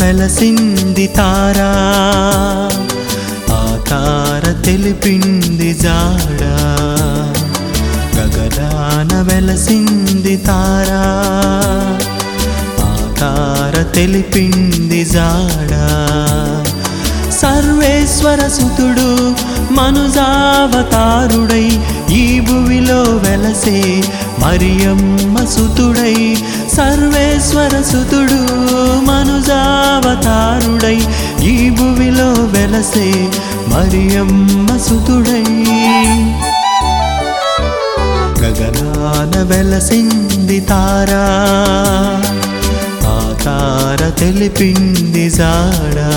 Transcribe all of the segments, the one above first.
వెలసింది తారా ఆ తార తెలిపింది జాడా గగనాన వెలసింది తారా ఆ తార తెలిపింది జాడా సర్వేశ్వర సుతుడు మనుజావతారుడై ఈ భువిలో వెలసే మరియమ్మ సుతుడై సర్వేశ్వర సుతుడు మనుజావతారుడై ఈ భువిలో వెలసే మరియమ్మ సుతుడై గగనాన వెలసింది తారా ఆ తార తెలిపింది జాడా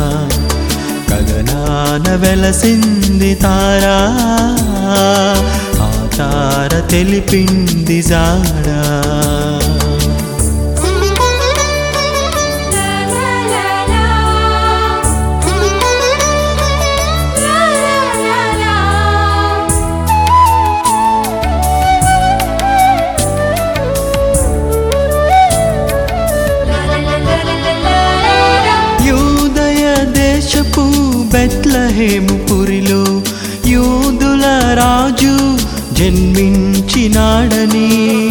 గగనాన వెలసింది తారా ఆ తార తెలిపింది జాడా La la la la. La la la la. La la la la la la la la. యూదయ దేశపు బెత్లహేము పురిలో యూదుల రాజు జన్మించినాడని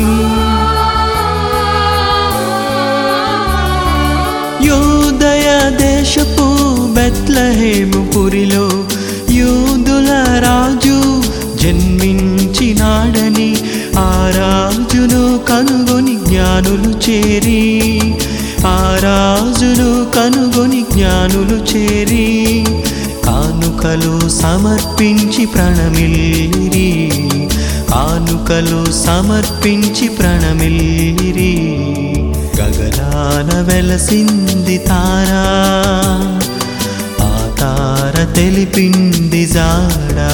యూదయ దేశపు బెత్లహేము పురిలో యూదుల రాజు జన్మించినాడని ఆ రాజును కనుగొని జ్ఞానులు చేరి ఆ రాజును కనుగొని జ్ఞానులు చేరి కానుకలు సమర్పించి ప్రణమిల్లిరి కానుకలు సమర్పించి ప్రణమిల్లిరి గగనాన వెలసింది తారా ఆ తార తెలిపింది జాడా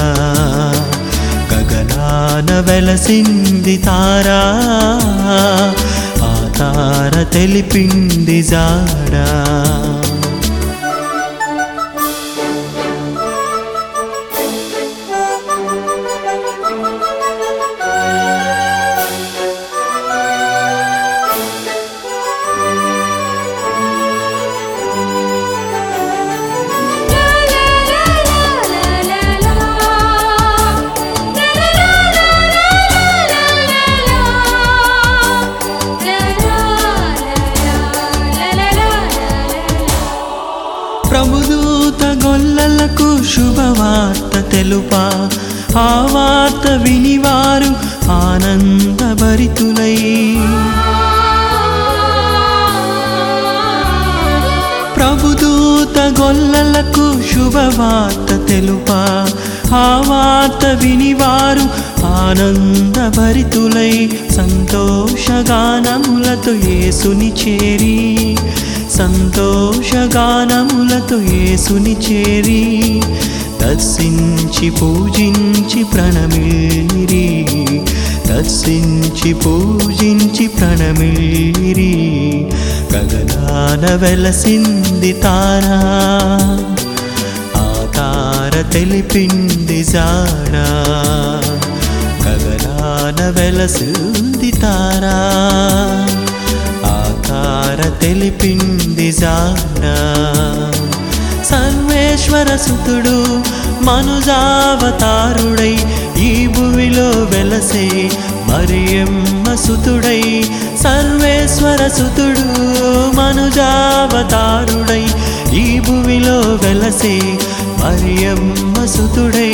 గగనాన వెలసింది తారా ఆ తార తెలిపింది జాడా ప్రభుదూత గొల్లలకు శుభవార్త తెలుపా ఆ వార్త వినివారు ఆనందభరితులై ప్రభుదూత గొల్లలకు శుభవార్త తెలుపా ఆ వార్త వినివారు ఆనందభరితులై సంతోషగానములతో యేసుని చేరి సంతోషగానములతో యేసుని చేరి దర్శించి పూజించి ప్రణమిల్లిరి దర్శించి పూజించి ప్రణమిల్లిరి గగనాన వెలసింది తారా ఆ తార తెలిపింది జాడా గగనాన వెలసింది తారా ఆ తార తెలిపింది జాడా సర్వేశ్వర సుతుడు మనుజావతారుడై ఈ భువిలో వెలసే మరియమ్మ సుతుడై సర్వేశ్వర సుతుడు మనుజావతారుడై ఈ భువిలో వెలసే మరియమ్మ సుతుడై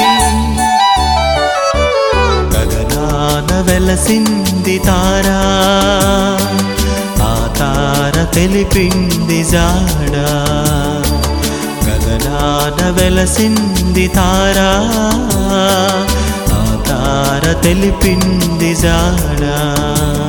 గగనాన వెలసింది తారా ఆ తార తెలిపింది జాడా గగనాన వెలసింది తారా ఆ తార తెలిపింది జాడా